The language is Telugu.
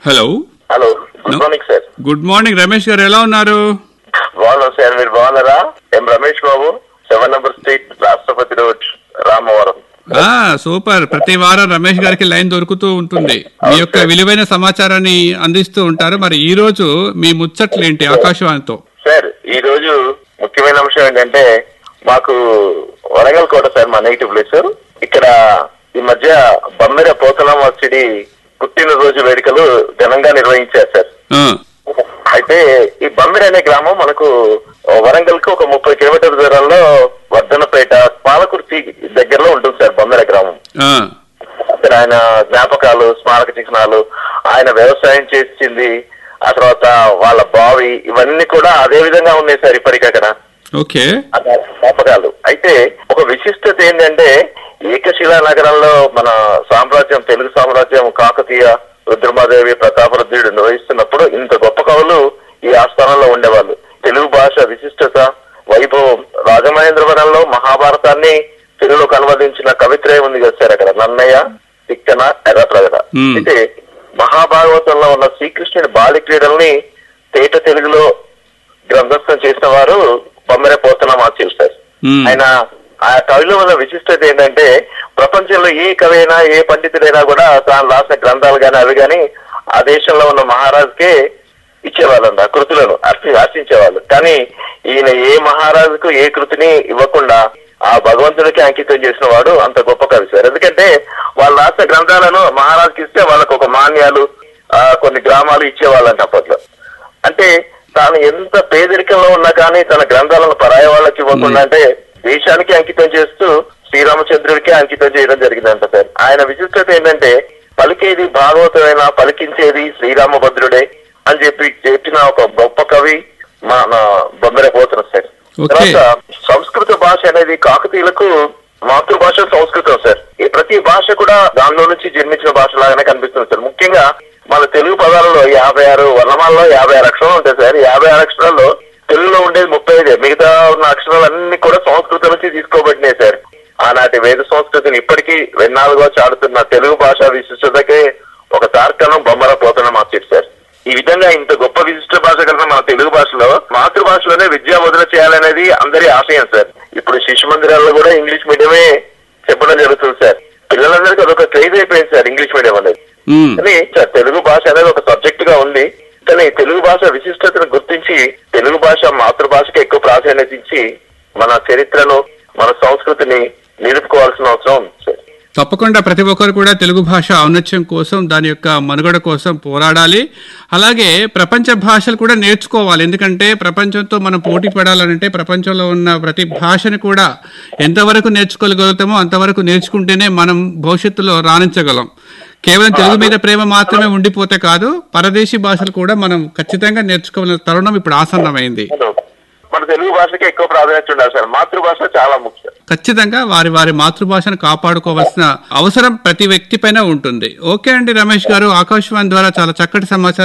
Hello hello good No. Morning sir good morning Ramesh గారు ఎలా ఉన్నారు బాగున్నాం సార్ మీరు బాగున్నారా M Ramesh Babu seven number street Rashtrapati road Ramavaram ఆ సూపర్ ప్రతి వారం రమేష్ గారికి లైన్ దొరుకుతూ ఉంటుంది మీ యొక్క విలువైన సమాచారాన్ని అందిస్తూ ఉంటారు మరి ఈ రోజు మీ ముచ్చట్లేంటి ఆకాశవాణితో సార్ ఈ రోజు ముఖ్యమైన అంశం ఏంటంటే మాకు వరంగల్ కోట సార్ మా నెగిటివ్ ప్లేస్ ఇక్కడ ఈ మధ్య బమ్మెర పోతలమ్మ సిడి పుట్టినరోజు వేడుకలు ఘనంగా నిర్వహించారు సార్ ఆ, అయితే ఈ బమ్మిరి అనే గ్రామం మనకు వరంగల్ కు ఒక ముప్పై కిలోమీటర్ల దూరంలో వర్ధనపేట పాలకుర్తి దగ్గరలో ఉంటుంది సార్ బమ్మిర గ్రామం ఆ, అక్కడ ఆయన జ్ఞాపకాలు స్మారక చిహ్నాలు ఆయన వ్యవసాయం చేసింది ఆ తర్వాత వాళ్ళ బావి ఇవన్నీ కూడా అదే విధంగా ఉన్నాయి సార్ ఇప్పటికి అక్కడ ఓకే ఆ జ్ఞాపకాలు అయితే ఒక విశిష్టత ఏంటంటే ఏకశిలా నగరంలో మన సామ్రాజ్యం తెలుగు సామ్రాజ్యం కాకతీయ రుద్రమాదేవి ప్రతాపరుద్రుడు నిర్వహిస్తున్నప్పుడు ఇంత గొప్ప కవులు ఈ ఆస్థానంలో ఉండేవాళ్ళు తెలుగు భాష విశిష్టత వైభవం రాజమహేంద్రవరంలో మహాభారతాన్ని తెలుగులోకి అనువదించిన కవిత్రయం ఉంది కదా సార్ అక్కడ నన్నయ్య తిక్కన ఎర్రప్రగడ Hmm. అయితే మహాభాగవతంలో ఉన్న శ్రీకృష్ణుడి బాలి క్రీడల్ని తేట తెలుగులో గ్రంథస్థం చేసిన వారు బొమ్మెర పోతన మార్చేలు సార్ Hmm. ఆయన ఆ కవిలో ఉన్న విశిష్టత ఏంటంటే ప్రపంచంలో ఏ కవి అయినా ఏ పండితుడైనా కూడా తాను రాసిన గ్రంథాలు గాని అవి గాని ఆ దేశంలో ఉన్న మహారాజుకే ఇచ్చేవాళ్ళంట ఆ కృతులను అర్చి ఆశించేవాళ్ళు కానీ ఈయన ఏ మహారాజుకు ఏ కృతిని ఇవ్వకుండా ఆ భగవంతుడికి అంకితం చేసిన వాడు అంత గొప్ప కవి సార్ ఎందుకంటే వాళ్ళు రాసిన గ్రంథాలను మహారాజుకి ఇస్తే వాళ్ళకు ఒక మాన్యాలు ఆ, కొన్ని గ్రామాలు ఇచ్చేవాళ్ళంట అప్పట్లో అంటే తాను ఎంత పేదరికంలో ఉన్నా కానీ తన గ్రంథాలను పరాయ వాళ్ళకి ఇవ్వకుండా అంటే దేశానికి అంకితం చేస్తూ శ్రీరామచంద్రుడికి అంకితం చేయడం జరిగిందంట సార్ ఆయన విశిష్టత ఏంటంటే పలికేది భాగవతమైన పలికించేది శ్రీరామభద్రుడే అని చెప్పి చెప్పిన ఒక గొప్ప కవి మన బొమ్మెర పోతున్న సార్ Okay. తర్వాత సంస్కృత భాష అనేది కాకతీయులకు మాతృభాష సంస్కృతం సార్ ఈ ప్రతి భాష కూడా దానిలో నుంచి జన్మించిన భాష లాగానే కనిపిస్తుంది సార్ ముఖ్యంగా మన తెలుగు పదాలలో యాభై ఆరు వర్ణమాలలో యాభై ఆరు అక్షరాలు ఉంటాయి సార్ యాభై ఆరు అక్షరాల్లో తెలుగులో ఉండేది ముప్పై ఐదే మిగతా ఉన్న అక్షరాలన్నీ కూడా సంస్కృతం నుంచి తీసుకోబడినాయి సార్ ఆనాటి వేద సంస్కృతిని ఇప్పటికీ వెన్నాలుగా చాడుతున్న తెలుగు భాష విశిష్టతకే ఒక తార్కణం బొమ్మర పోతన మార్చేది సార్ ఈ విధంగా ఇంత గొప్ప విశిష్ట భాష కలిగిన మన తెలుగు భాషలో మాతృభాషలోనే విద్యా మొదలు చేయాలనేది అందరి ఆశయం సార్ ఇప్పుడు శిశు మందిరాల్లో కూడా ఇంగ్లీష్ మీడియమే చెప్పడం జరుగుతుంది సార్ పిల్లలందరికీ అదొక క్రేజ్ అయిపోయింది సార్ ఇంగ్లీష్ మీడియం అనేది ఉమ్, కానీ సార్ తెలుగు భాష అనేది ఒక సబ్జెక్ట్ గా ఉంది కానీ తెలుగు భాష విశిష్టతను గుర్తించి తెలుగు భాష మాతృభాషకి ఎక్కువ ప్రాధాన్యత ఇచ్చి మన చరిత్రను మన సంస్కృతిని నిలుపుకోవాల్సిన అవసరం ఉంది సార్ తప్పకుండా ప్రతి ఒక్కరు కూడా తెలుగు భాష ఔన్నత్యం కోసం దాని యొక్క మనుగడ కోసం పోరాడాలి అలాగే ప్రపంచ భాషలు కూడా నేర్చుకోవాలి ఎందుకంటే ప్రపంచంతో మనం పోటీ పడాలంటే ప్రపంచంలో ఉన్న ప్రతి భాషను కూడా ఎంతవరకు నేర్చుకోగలుగుతామో అంతవరకు నేర్చుకుంటేనే మనం భవిష్యత్తులో రాణించగలం కేవలం తెలుగు మీద ప్రేమ మాత్రమే ఉండిపోతే కాదు పరదేశీ భాషలు కూడా మనం ఖచ్చితంగా నేర్చుకోవాల్సిన తరుణం ఇప్పుడు ఆసన్నమైంది మన తెలుగు భాషకి ఎక్కువ ప్రాధాన్యత ఉండాలి సార్ మాతృభాష చాలా ముఖ్యం ఖచ్చితంగా వారి వారి మాతృభాషను కాపాడుకోవాల్సిన అవసరం ప్రతి వ్యక్తి పైన ఉంటుంది ఓకే అండి రమేష్ గారు ఆకాశవాణి ద్వారా చాలా చక్కటి సమాచారం